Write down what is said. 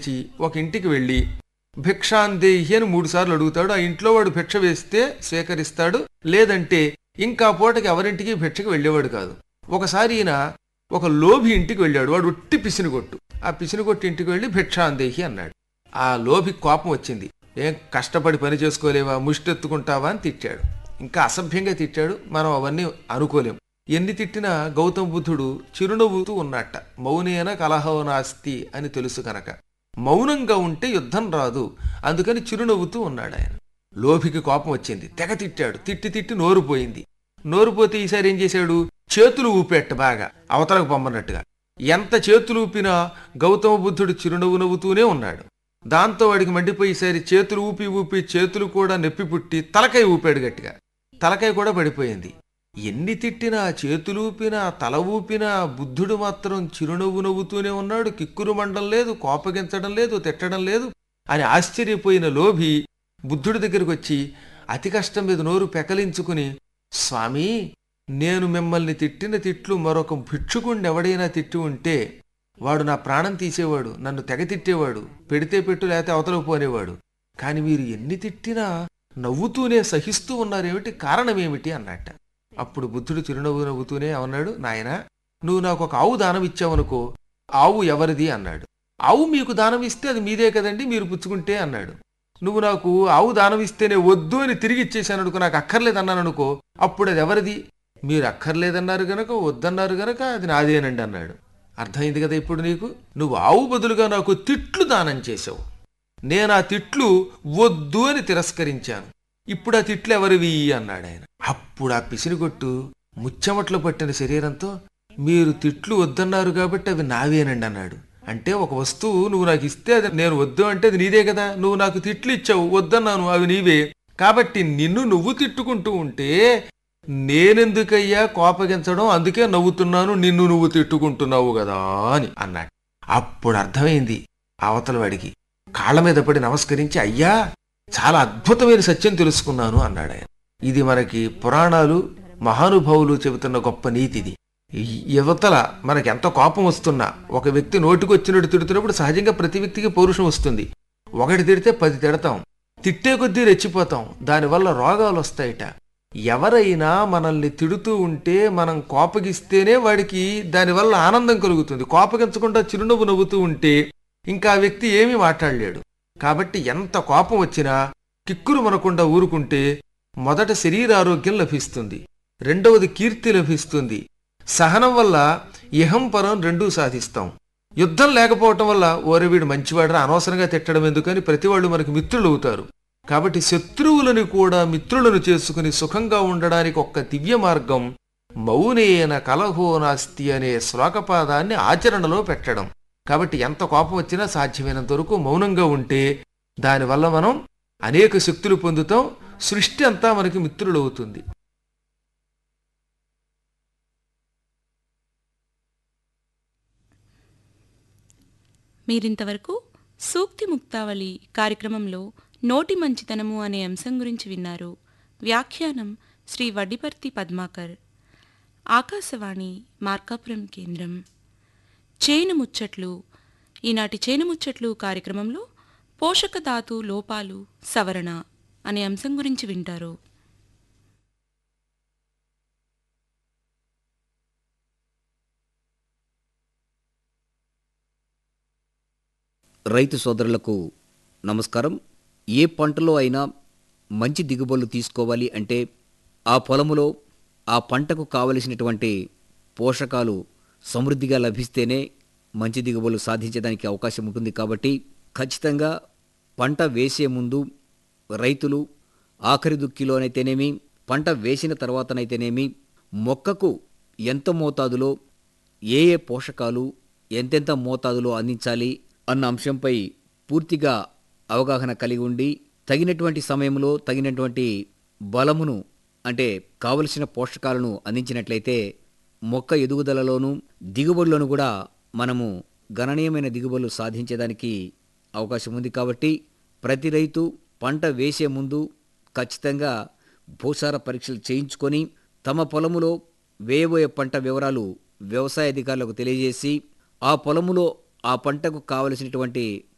లేచి ఒక ఇంటికి వెళ్ళి భిక్షాందేహి అని మూడు సార్లు అడుగుతాడు ఆ ఇంట్లో వాడు భిక్ష వేస్తే స్వీకరిస్తాడు లేదంటే ఇంకా పూటకి ఎవరింటికి భిక్షకి వెళ్ళేవాడు కాదు ఒకసారి ఈయన ఒక లోభి ఇంటికి వెళ్ళాడు వాడు ఒట్టి పిసినిగొట్టు ఆ పిసినిగొట్టు ఇంటికి వెళ్ళి భిక్షాందేహి అన్నాడు ఆ లోభి కోపం వచ్చింది ఏం కష్టపడి పని చేసుకోలేవా ముష్టెత్తుకుంటావా అని తిట్టాడు ఇంకా అసభ్యంగా తిట్టాడు మనం అవన్నీ అనుకోలేం ఎన్ని తిట్టినా గౌతమ బుద్ధుడు చిరునవ్వుతూ ఉన్నట్ట మౌనేన కలహో నాస్తి అని తెలుసు కనుక మౌనంగా ఉంటే యుద్ధం రాదు అందుకని చిరునవ్వుతూ ఉన్నాడు ఆయన లోభికి కోపం వచ్చింది తెగ తిట్టాడు తిట్టి తిట్టి నోరు పోయింది నోరు పోతే ఈసారి ఏం చేశాడు చేతులు ఊపెట్ట బాగా అవతలకు పొమ్మన్నట్టుగా ఎంత చేతులు ఊపినా గౌతమ బుద్ధుడు చిరునవ్వు నవ్వుతూనే ఉన్నాడు దాంతో వాడికి మండిపోయి ఈసారి చేతులు ఊపి ఊపి చేతులు కూడా నొప్పి పుట్టి తలకాయ ఊపాడు గట్టిగా తలకాయ కూడా పడిపోయింది ఎన్ని తిట్టినా చేతులూపినా తల ఊపినా బుద్ధుడు మాత్రం చిరునవ్వు నవ్వుతూనే ఉన్నాడు కిక్కురు మండం లేదు కోపగించడం లేదు తిట్టడం లేదు అని ఆశ్చర్యపోయిన లోభి బుద్ధుడి దగ్గరికి వచ్చి అతి కష్టం మీద నోరు పెకలించుకుని స్వామి నేను మిమ్మల్ని తిట్టిన తిట్లు మరొక భిక్షుకుణ్ణి ఎవడైనా తిట్టి ఉంటే వాడు నా ప్రాణం తీసేవాడు నన్ను తెగ తిట్టేవాడు పెడితే పెట్టు లేకపోతే అవతలకు పోనేవాడు కాని మీరు ఎన్ని తిట్టినా నవ్వుతూనే సహిస్తూ ఉన్నారేమిటి కారణమేమిటి అన్నట్ట అప్పుడు బుద్ధుడు చిరునవ్వు నవ్వుతూనే అన్నాడు నాయనా నువ్వు నాకు ఒక ఆవు దానం ఇచ్చావనుకో ఆవు ఎవరిది అన్నాడు ఆవు మీకు దానం ఇస్తే అది మీదే కదండి మీరు పుచ్చుకుంటే అన్నాడు నువ్వు నాకు ఆవు దానం ఇస్తేనే వద్దు అని తిరిగి ఇచ్చేసాను అనుకో నాకు అక్కర్లేదన్నాను అనుకో అప్పుడు అది ఎవరిది మీరు అక్కర్లేదన్నారు గనక వద్దన్నారు గనక అది నాదేనండి అన్నాడు అర్థమైంది కదా ఇప్పుడు నీకు నువ్వు ఆవు బదులుగా నాకు తిట్లు దానం చేసావు నేను ఆ తిట్లు వద్దు అని తిరస్కరించాను ఇప్పుడు ఆ తిట్లు ఎవరివి అన్నాడు ఆయన అప్పుడు ఆ పిసినిగొట్టు ముచ్చెమట్లు పట్టిన శరీరంతో మీరు తిట్లు వద్దన్నారు కాబట్టి అవి నావేనండి అన్నాడు అంటే ఒక వస్తువు నువ్వు నాకు ఇస్తే అది నేను వద్దు అంటే అది నీదే కదా నువ్వు నాకు తిట్లు ఇచ్చావు వద్దన్నాను అవి నీవే కాబట్టి నిన్ను నువ్వు తిట్టుకుంటూ ఉంటే నేనెందుకయ్యా కోపగించడం అందుకే నవ్వుతున్నాను నిన్ను నువ్వు తిట్టుకుంటున్నావు కదా అని అన్నాడు అప్పుడు అర్థమైంది అవతల వాడికి కాళ్ళ మీద పడి నమస్కరించి అయ్యా చాలా అద్భుతమైన సత్యం తెలుసుకున్నాను అన్నాడు ఆయన ఇది మనకి పురాణాలు మహానుభావులు చెబుతున్న గొప్ప నీతిది ఈ యువతల మనకి ఎంత కోపం వస్తున్నా ఒక వ్యక్తి నోటికి వచ్చినట్టు తిడుతున్నప్పుడు సహజంగా ప్రతి వ్యక్తికి పౌరుషం వస్తుంది ఒకటి తిడితే పది తిడతాం తిట్టే కొద్దీ రెచ్చిపోతాం దానివల్ల రోగాలు వస్తాయిట ఎవరైనా మనల్ని తిడుతూ ఉంటే మనం కోపగిస్తేనే వాడికి దానివల్ల ఆనందం కలుగుతుంది కోపగించకుండా చిరునవ్వు నవ్వుతూ ఉంటే ఇంకా ఆ వ్యక్తి ఏమీ మాట్లాడలేడు కాబట్టి ఎంత కోపం వచ్చినా కిక్కురు మనకుండా ఊరుకుంటే మొదట శరీరారోగ్యం లభిస్తుంది రెండవది కీర్తి లభిస్తుంది సహనం వల్ల ఇహం పరం రెండూ సాధిస్తాం యుద్ధం లేకపోవటం వల్ల ఓరే వీడు మంచివాడరా అనవసరంగా తిట్టడం ఎందుకని ప్రతి వాళ్ళు మనకి మిత్రులు అవుతారు కాబట్టి శత్రువులను కూడా మిత్రులను చేసుకుని సుఖంగా ఉండడానికి ఒక్క దివ్య మార్గం మౌనేన కలహో నాస్తి అనే శ్లోకపాదాన్ని ఆచరణలో పెట్టడం కాబట్టి ఎంత కోపం వచ్చినా సాధ్యమైనంత వరకు మౌనంగా ఉంటే దానివల్ల మనం అనేక శక్తులు పొందుతాం సృష్టి అంతా మనకి మిత్రులవుతుంది మీరింతవరకు సూక్తి ముక్తావళి కార్యక్రమంలో నోటి మంచితనము అనే అంశం గురించి విన్నారు వ్యాఖ్యానం శ్రీ వడ్డిపర్తి పద్మాకర్ ఆకాశవాణి మార్కాపురం కేంద్రం చేను ముచ్చట్లు ఈనాటి చేను ముచ్చట్లు కార్యక్రమంలో పోషక ధాతు లోపాలు సవరణ అనే అంశం గురించి వింటారు రైతు సోదరులకు నమస్కారం ఏ పంటలో అయినా మంచి దిగుబడులు తీసుకోవాలి అంటే ఆ పొలములో ఆ పంటకు కావలసినటువంటి పోషకాలు సమృద్ధిగా లభిస్తేనే మంచి దిగుబడులు సాధించడానికి అవకాశం ఉంటుంది కాబట్టి ఖచ్చితంగా పంట వేసే ముందు రైతులు ఆఖరి దుక్కిలోనైతేనేమి పంట వేసిన తర్వాతనైతేనేమి మొక్కకు ఎంత మోతాదులో ఏ ఏ పోషకాలు ఎంతెంత మోతాదులో అందించాలి అన్న అంశంపై పూర్తిగా అవగాహన కలిగి ఉండి తగినటువంటి సమయంలో తగినటువంటి బలమును అంటే కావలసిన పోషకాలను అందించినట్లయితే మొక్క ఎదుగుదలలోనూ దిగుబడులను కూడా మనము గణనీయమైన దిగుబడులు సాధించేదానికి అవకాశం ఉంది కాబట్టి ప్రతి రైతు పంట వేసే ముందు ఖచ్చితంగా భూసార పరీక్షలు చేయించుకొని తమ పొలములో వేయబోయే పంట వివరాలు వ్యవసాయ అధికారులకు తెలియజేసి ఆ పొలములో ఆ పంటకు కావలసినటువంటి